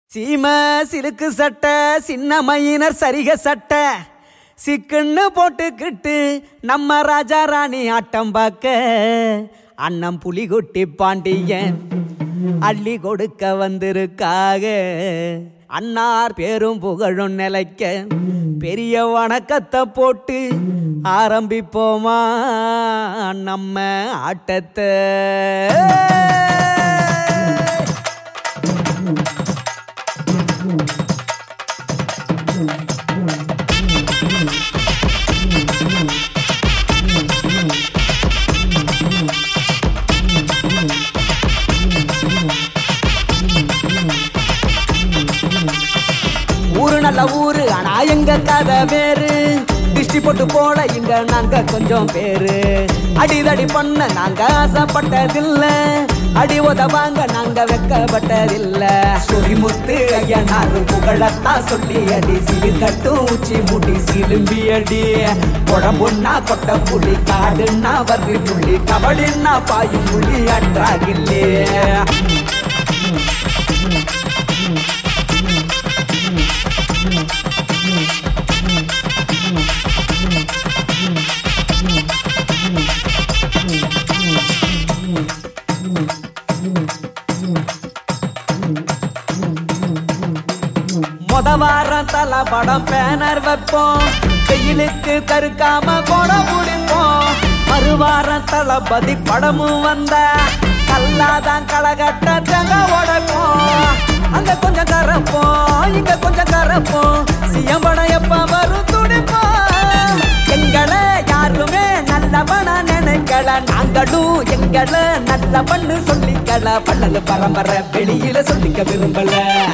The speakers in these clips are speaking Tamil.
சீம சிலுக்கு சட்டை சின்ன மையினர் சரிக சட்டை சிக்குன்னு போட்டுக்கிட்டு நம்ம ராஜா ராணி ஆட்டம் பார்க்க அண்ணன் புலிகுட்டி பாண்டியன் அள்ளி கொடுக்க வந்திருக்காக அன்னார் பேரும் புகழும் நிலைக்க பெரிய வணக்கத்தை போட்டு ஆரம்பிப்போமா நம்ம ஆட்டத்தை ஊரு நல்ல ஊரு ஆனா எங்க கதை வேறு திருஷ்டி போட்டு போல இங்க நாங்க கொஞ்சம் பேரு அடிதடி பண்ண நாங்க ஆசைப்பட்டதில்ல அடி உதவாங்க நாங்க வெக்கப்பட்டதில்ல சுரிமுத்து ஐயனாரு புகழத்தான் சொல்லி அடி சிறு கட்டும் உச்சி முடி சிலும்பி அடி உடம்புன்னா கொட்ட புலி காடுன்னா வர்றி புள்ளி கபடின்னா பாயும் புலி அற்றாகில்லே மொத வாரம் தலை படம் பேனர் வைப்போம் வெயிலுக்கு கருக்காம கொட பிடிப்போம் மறுவாரம் தளபதி படமும் வந்த கல்லாதான் களகட்ட தங்க உடைப்போம் அங்க கொஞ்சம் கரப்போம் இங்க கொஞ்சம் கரப்போம் சிஎம் படம் எப்ப வரும் துடிப்போம் எங்களை யாருமே நல்லவனா நினைக்கல நாங்களும் எங்களை நல்லவன்னு சொல்லிக்கல பல்லது பரம்பரை வெளியில சொல்லிக்க விரும்பல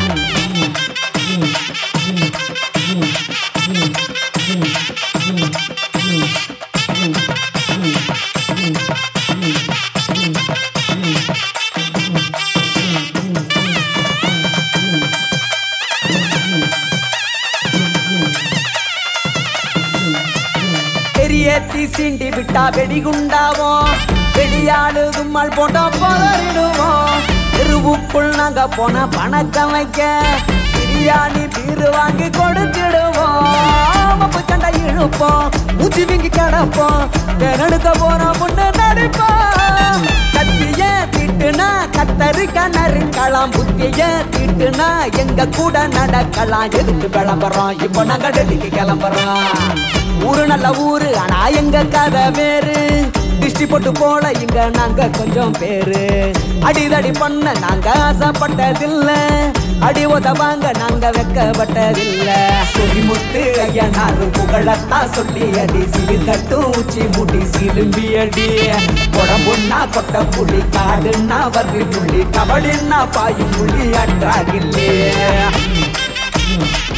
பெரிய தீ சீண்டி விட்டா வெடிகுண்டாவோம் வெடியாடு தும்மல் போட்டா பதறிடுவோம் தெருவுக்குள் நாங்க போன பணக்கம் வைக்க பிரியாணி பீரு வாங்கி கொடுத்துடுவோம் மப்பு சண்டை இழுப்போம் மூச்சு வீங்கி கிடப்போம் தேர்ந்தெடுக்க போறோம் முன்னு நடிப்போம் கத்திய தீட்டுனா கத்தரிக்க நறுக்கலாம் புத்திய தீட்டுனா எங்க கூட நடக்கலாம் எதுக்கு விளம்பரம் இப்போ நாங்க டெல்லிக்கு கிளம்புறோம் ஊரு நல்ல ஊரு ஆனா எங்க கதை வேறு திருஷ்டி போட்டு போல இங்க நாங்க கொஞ்சம் பேரு அடிதடி பண்ண நாங்க ஆசைப்பட்டதில்ல அடி உதவாங்க நாங்க வெக்கப்பட்டதில்ல சுரிமுத்து ஐயனாரு புகழத்தான் சொல்லி அடி சிறு கட்டும் உச்சி முடி சிலும்பி அடி உடம்புன்னா கொட்ட புலி காடுன்னா வர்றி புள்ளி கபடின்னா பாயும் புள்ளி அற்றாகில்லே